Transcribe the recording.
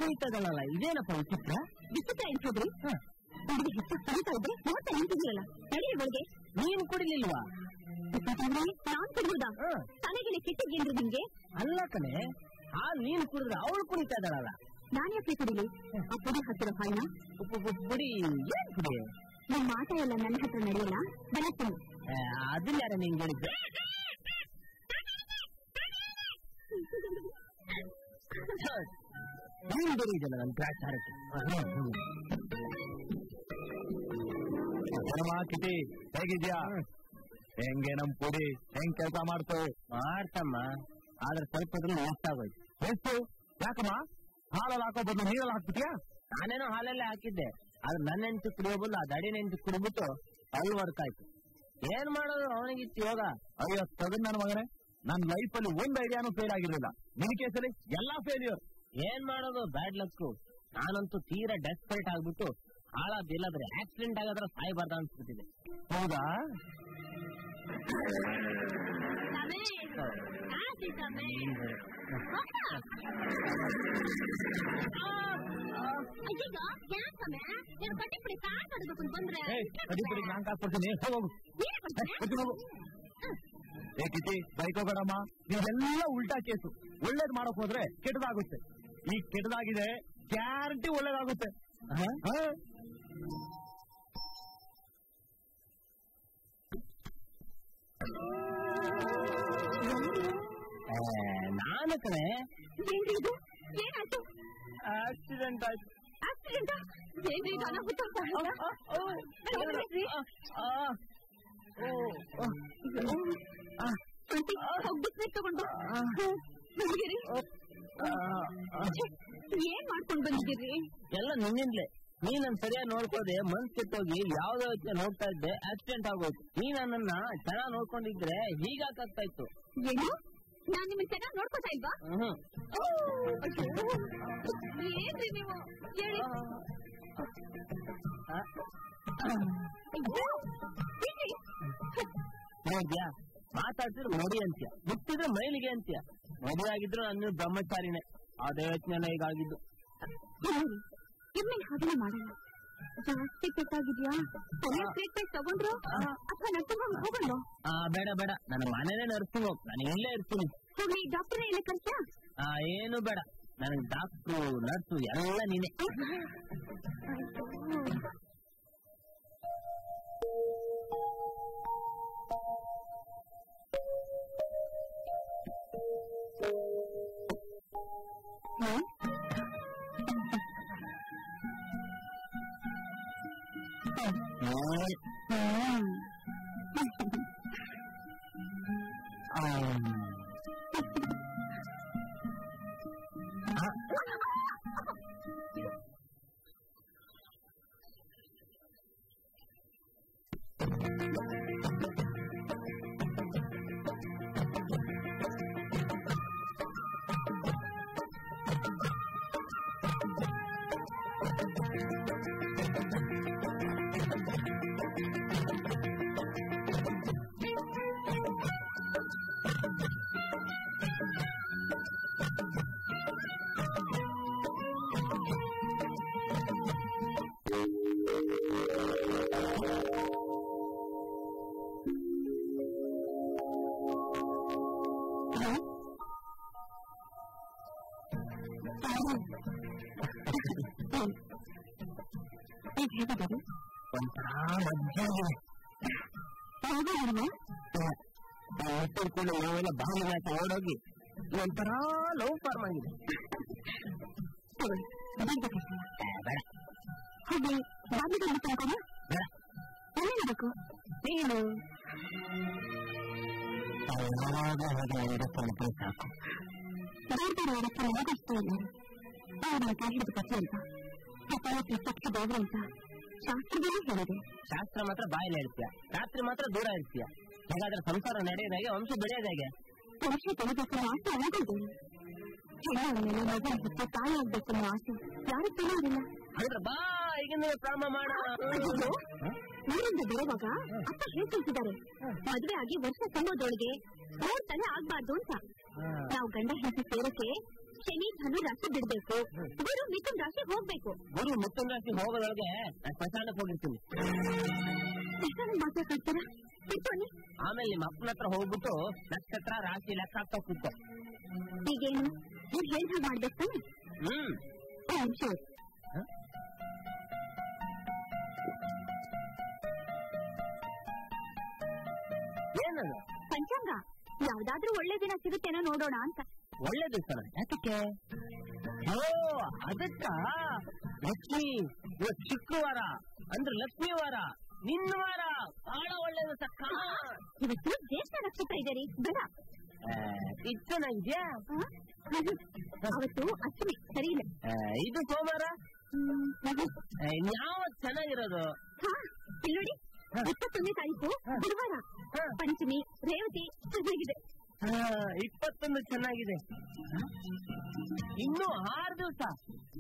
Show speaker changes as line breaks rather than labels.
ಕುಳಿತದಲ್ಲ ಇದೇನಪ್ಪ ವಿಚಿತ್ರ
ವಿಚಿತ್ರ ಎನ್ಸೋದ್ರಿ ಹುಡುಗಿ ಹೆಚ್ಚು ಕಲಿತಾ ಇದ್ರೆ ನೋಡ್ತಾ ನಿಂತಿದ್ದೀರಲ್ಲ ನಡೀರಿ ಒಳಗೆ
ನೀನು ಕುಡಿಲಿಲ್ವಾ
ನಾನ್ ಕುಡಿಯುವುದಾ
ಹ.
ತಲೆಗೆಲೆ ಕೆಟ್ಟಿದ್ಯೇನ್ರಿ ನಿಮ್ಗೆ
ಅಲ್ಲ ಕಣೆ ಹಾಲು ನೀನು ಕುಡಿದ್ರೆ ಅವಳು ಕುಡಿತಾ ಇದ್ದಾಳಲ್ಲ
ನಾನ್ ಯಾಕೆ ಕುಡಿಲಿ ಆ ಪುಡಿ ಹತ್ತಿರ ಹಾಲ್ನ
ಉಪ್ಪು ಉಪ್ಪು ಪುಡಿ ಏನ್ ಪುಡಿ
ನಿಮ್ ಮಾಟ ಎಲ್ಲ ನನ್ನ ಹತ್ರ ನಡೆಯಲ್ಲ ಬೆಳತೀನಿ
ಆ, ಅದನ್ನ ಯಾರ ನಿಂಗೆ ಹೇಳಿದ್ದೆ ನೀನು ಬೇರೆ ಇದೆಯಲ್ಲ ನನ್ನ ಗ್ರಾಚಾರಕ್ಕೆ
ಕಿಟಿ ಹೇಗಿದ್ಯಾ ಹೆಂಗೆ ನಮ್ ಪುಡಿ ಹೆಂಗ್ ಕೆಲಸ ಮಾಡ್ತು
ಮಾಡ್ತಮ್ಮ ಆದ್ರೆ ಸ್ವಲ್ಪ ಅದ್ರಲ್ಲಿ ವೇಸ್ಟ್ ಆಗೋಯ್ತು
ಎಷ್ಟು ಯಾಕಮ್ಮ ಹಾಲಲ್ಲಿ ಹಾಕೋ ಬದಲು ನೀರಲ್ಲಿ ಹಾಕ್ಬಿಟ್ಯಾ
ನಾನೇನೋ ಹಾಲಲ್ಲೇ ಹಾಕಿದ್ದೆ ಆದ್ರೆ ನನ್ನ ಹೆಂಡತಿ ಕುಡಿಯೋ ಬದಲು ಆ ದಡಿ ಹೆಂಡತಿ ಕುಡಿದ್ಬಿಟ್ಟು ಅಲ್ಲಿ ವರ್ಕ್ ಆಯ್ತು ಏನ್ ಮಾಡೋದು ಅವನಿಗಿತ್ತು ಯೋಗ
ಅಯ್ಯೋ ತಗದ್ ನನ್ನ ಮಗನೇ ನನ್ನ ಲೈಫ್ ಅಲ್ಲಿ ಒಂದ್ ಐಡಿಯಾನು ಫೇಲ್ ಆಗಿರ್ಲಿಲ್ಲ ನಿನ್ ಕೇಸಲ್ಲಿ ಎಲ್ಲಾ ಫೇಲ್ಯೂರ್
ಏನ್ ಮಾಡೋದು ಬ್ಯಾಡ್ ಲಕ್ಕು ನಾನಂತೂ ತೀರಾ ಡೆಸ್ಪರೇಟ್ ಆಗ್ಬಿಟ್ಟು ಹಾಳಾದಿಲ್ಲದ್ರೆ ಆಕ್ಸಿಡೆಂಟ್ ಆಗಾದ್ರೆ ಸಾಯ್ಬಾರ್ದ ಅನ್ಸ್ಬಿಟ್ಟಿದೆ
ಹೌದಾ ಏಯ್ ಅದಿಬ್ಬರಿಗೆ ನಾನ್ ಕಾಸು ಕೊಡ್ತೀನಿ ಹೋಗು ಹೋಗು ಏ ಕಿಟಿ ಬೈಕ್ ಹೋಗೋಣಮ್ಮ ನೀವೆಲ್ಲ ಉಲ್ಟಾ ಕೇಸು ಒಳ್ಳೇದ್ ಮಾಡಕ್ ಹೋದ್ರೆ ಕೆಟ್ಟದಾಗುತ್ತೆ ಈಗ ಕೆಟ್ಟದಾಗಿದೆ ಗ್ಯಾರಂಟಿ ಒಳ್ಳೇದಾಗುತ್ತೆ ಹಾ?
ಆ, ನಾನು ಕಣೆ
ಏನ್ರಿ ಇದು ಏನಾಯ್ತು
ಆಕ್ಸಿಡೆಂಟ್ ಆಯ್ತು
ಆಕ್ಸಿಡೆಂಟ್ ಏನ್ರಿ ಇದು ಅನಾಹುತ ಹೋಗ್ಬಿಟ್ರೆ ತಗೊಂಡು ಬಂದಿರಿ ಏನ್ ಮಾಡ್ಕೊಂಡ್ ಬಂದಿದ್ದೀರಿ
ಎಲ್ಲ ನಿನ್ನಿಂದಲೇ ನೀ ನನ್ ಸರಿಯಾಗಿ ನೋಡ್ಕೋದೆ ಮನ್ಸ್ ಕೆಟ್ಟೋಗಿ ಯಾವ್ದೋ ವ್ಯಕ್ತಿ ನೋಡ್ತಾ ಇದ್ದೆ ಆಕ್ಸಿಡೆಂಟ್ ಆಗೋಯ್ತು ನೀ ನನ್ನನ್ನ ಚೆನ್ನಾಗ್ ನೋಡ್ಕೊಂಡಿದ್ರೆ ಹೀಗಾಗ್ತಾ ಇತ್ತು
ಏನು ನಾನ್ ನಿಮ್ಮನ್ನ ಚೆನ್ನಾಗಿ ನೋಡ್ಕೊತಾ ಇಲ್ವಾ
ಹ್ಮ್
ಏನ್ರಿ ನೀವು ಹೇಳಿ
ಆ,
ಅಯ್ಯೋ, ಬಿಡಿ.
ನೋಡ್ದ್ಯಾ ಮಾತಾಡ್ತಿದ್ರೆ ಮಡಿ ಅಂತ್ಯ ಮುಟ್ಟಿದ್ರೆ ಮೈಲಿಗೆ ಅಂತ್ಯ ಮದುವೆ ಆಗಿದ್ರು ನನ್ನ ಬ್ರಹ್ಮಚಾರಿನೇ ಅದೇ ಯೋಚನೆ ಈಗಾಗಿದ್ದು
ನೋಡಿ, ಇನ್ಮೇಲೆ ಹಾಗೆಲ್ಲ ಮಾಡಲ್ಲ ಜಾಸ್ತಿ ಕೆಟ್ಟಾಗಿದ್ಯಾ ಟ್ರೀಟ್ಮೆಂಟ್ ತಗೊಂಡ್ರು ಅಥವಾ ನರ್ಸಿಂಗ್ ಹೋಗಲ್ಲ
ಆ ಬೇಡ ಬೇಡ ನನ್ನ ಮನೇನೆ ನರ್ಸಿಂಗ್ ಹೋಗ್ ನಾನು ಇಲ್ಲೇ ಇರ್ತೀನಿ
ಹೋಗ್ಲಿ ಡಾಕ್ಟರ್ ಎಲ್ಲ ಕರ್ಸ್ಯಾ
ಆ ಏನು ಬೇಡ ನನಗೆ ಡಾಕ್ಟ್ರು ನರ್ಸು ಎಲ್ಲ ನೀನೆ
ಈಗ ಹೇಗಿದ್ದಾರೆ
ಒಂಥರ ಮಜ್ಜಾಗಿದೆ ಹುಟ್ಟಿದ ಕೂಡ ನಾವೆಲ್ಲ ಬಾಗಿಲ ಆಚೆ ಓಡೋಗಿ ಒಂಥರ ಲವ್ ಫಾರ್ಮ್ ಆಗಿದೆ
ತಗೊಳ್ಳಿ ಅದೆಂತ ಕಷ್ಟ
ಆ, ಬೇಡ
ಹೋಗಿ ಬಾಗಿಲು ತಗೊಂಡ
ಬೇಡ
ಏನೇನು ಬೇಕು ಏನು
ಯಾವಾಗ ಹೋಗಿ ಓಡೋಕೆ ಸಾಕು
ಬೇರೆ ಅವರಕ್ಕೆ ನನಗಷ್ಟೇ ಇಲ್ಲ ಅವ್ರನ್ನ ಕೈ ಹಿಡಿದು ಕಥೆ ಅಂತ ಪತಾಯಕ್ಕೆ ಸತ್ಯ ದೇವ್ರ ಅಂತ ಶಾಸ್ತ್ರದಲ್ಲೇ ಹೇಳಿದೆ
ಶಾಸ್ತ್ರ ಮಾತ್ರ ಬಾಯಲ್ಲಿ ಹೇಳ್ತೀಯ ರಾತ್ರಿ ಮಾತ್ರ ದೂರ ಇರ್ತೀಯ ಹಾಗಾದ್ರೆ ಸಂಸಾರ ನಡೆಯೋದಾಗೆ ವಂಶ ಬೆಳೆಯೋದಾಗೆ
ಪರೀಕ್ಷೆ ತೆಗೆಬೇಕು ಆಸೆ ಆಗೋದು ಹೆಣ್ಣವಳ ಮೇಲೆ ಮಗು ಹುಟ್ಟು ತಾಯಿ ಆಗ್ಬೇಕು ಅನ್ನೋ ಆಸೆ ಯಾರು ತಿಳಿಯೋದಿಲ್ಲ
ಅಂದ್ರೆ ಬಾ ಈಗಿನ ಪ್ರಾರಂಭ ಮಾಡ
ಅಯ್ಯೋ, ಊರಿಂದ ಬರುವಾಗ ಅಪ್ಪ ಹೇಳ್ತಿದ್ದಾರೆ ಮದುವೆ ಆಗಿ ವರ್ಷ ತುಂಬೋದೊಳಗೆ ಮೂರ್ ತಲೆ ಆಗ್ಬಾರ್ದು ಅಂತ ನಾವು ಗಂಡ ಹೆಂಡತಿ ಸೇರಕ್ಕೆ ಶನಿ ಧನು ರಾಶಿ ಬಿಡ್ಬೇಕು ಗುರು ಮಿಥುನ್ ರಾಶಿ ಹೋಗ್ಬೇಕು
ಗುರು ಮಿಥುನ್ ರಾಶಿ ಹೋಗೋದೊಳಗೆ ನಾನ್ ಸ್ಮಶಾನಕ್ಕೆ ಹೋಗಿರ್ತೀನಿ
ಎಷ್ಟೊಂದು ಮಾತಾಡ್ತೀರಾ ಬಿಟ್ಟೋನಿ
ಆಮೇಲೆ ನಿಮ್ಮ ಅಪ್ಪನ ಹತ್ರ ಹೋಗ್ಬಿಟ್ಟು ನಕ್ಷತ್ರ ರಾಶಿ ಲೆಕ್ಕ ಹಾಕ್ತಾ ಕೂತು
ಈಗೇನು ನೀವ್ ಹೇಳ್ದ ಮಾಡ್ಬೇಕು ತಾನೆ
ಹ್ಮ್
ಓ ಶೋರ್
ಏನದು
ಪಂಚಾಂಗ ಯಾವ್ದಾದ್ರೂ ಒಳ್ಳೆ ದಿನ ಸಿಗುತ್ತೇನೋ ನೋಡೋಣ ಅಂತ
ಒಳ್ಳೆ ದಿವಸ ಯಾತಕ್ಕೆ ಓ ಅದಕ್ಕ ಲಕ್ಷ್ಮಿ ಇವತ್ತು ಶುಕ್ರವಾರ ಅಂದ್ರೆ ಲಕ್ಷ್ಮಿ ವಾರ ನಿನ್ನ ವಾರ ಬಹಳ ಒಳ್ಳೆ ದಿವಸ
ಇವತ್ತು ಜ್ಯೇಷ್ಠ ನಕ್ಷತ್ರ ಇದೆ ರೀ ಬೇಡ
ಇದು ಚೆನ್ನಾಗಿದ್ಯಾ
ಆ? ಅವತ್ತು ಅಷ್ಟಮಿ ಸರಿ ಇಲ್ಲ
ಆ, ಇದು ಸೋಮವಾರ
ಹ್ಮ್, ಹ್ಮ್.
ಆ, ಯಾವತ್ ಚೆನ್ನಾಗಿರೋದು
ಹಾ, ಇಲ್ಲಿ ನೋಡಿ ಇಪ್ಪತ್ತೊಂದನೇ ತಾರೀಕು ಗುರುವಾರ
ಹಾ.
ಪಂಚಮಿ ರೇವತಿ ಚೆನ್ನಾಗಿದೆ
ಆ, ಇಪ್ಪತ್ತೊಂದು ಚೆನ್ನಾಗಿದೆ ಇನ್ನು ಆರು ದಿವಸ